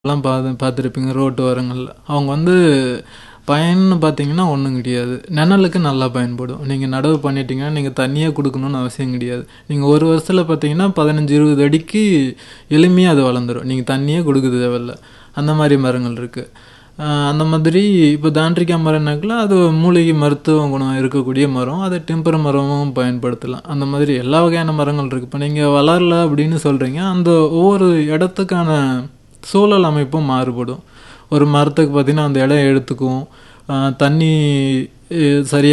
எல்லாம் பார்த்து பார்த்துருப்பீங்க ரோட்டு ஓரங்களில் அவங்க வந்து பயன்னு பார்த்தீங்கன்னா ஒன்றும் கிடையாது நிழலுக்கு நல்லா பயன்படும் நீங்கள் நடவு பண்ணிட்டீங்கன்னா நீங்கள் தண்ணியே கொடுக்கணும்னு அவசியம் கிடையாது நீங்கள் ஒரு வருஷத்தில் பார்த்தீங்கன்னா பதினஞ்சு இருபது அடிக்கு எளிமையாக அது வளர்ந்துடும் நீங்கள் தண்ணியே கொடுக்க தேவையில்ல அந்த மாதிரி மரங்கள் இருக்குது அந்த மாதிரி இப்போ தாண்டிக்காய் மரம்னாக்கில் அது மூலிகை மருத்துவ குணம் இருக்கக்கூடிய மரம் அதை டெம்பர் மரமும் பயன்படுத்தலாம் அந்த மாதிரி எல்லா வகையான மரங்கள் இருக்குது இப்போ நீங்கள் வளரல அப்படின்னு சொல்கிறீங்க அந்த ஒவ்வொரு இடத்துக்கான சூழல் அமைப்பும் மாறுபடும் ஒரு மரத்துக்கு பார்த்தீங்கன்னா அந்த இடம் எடுத்துக்கும் தண்ணி சரியாக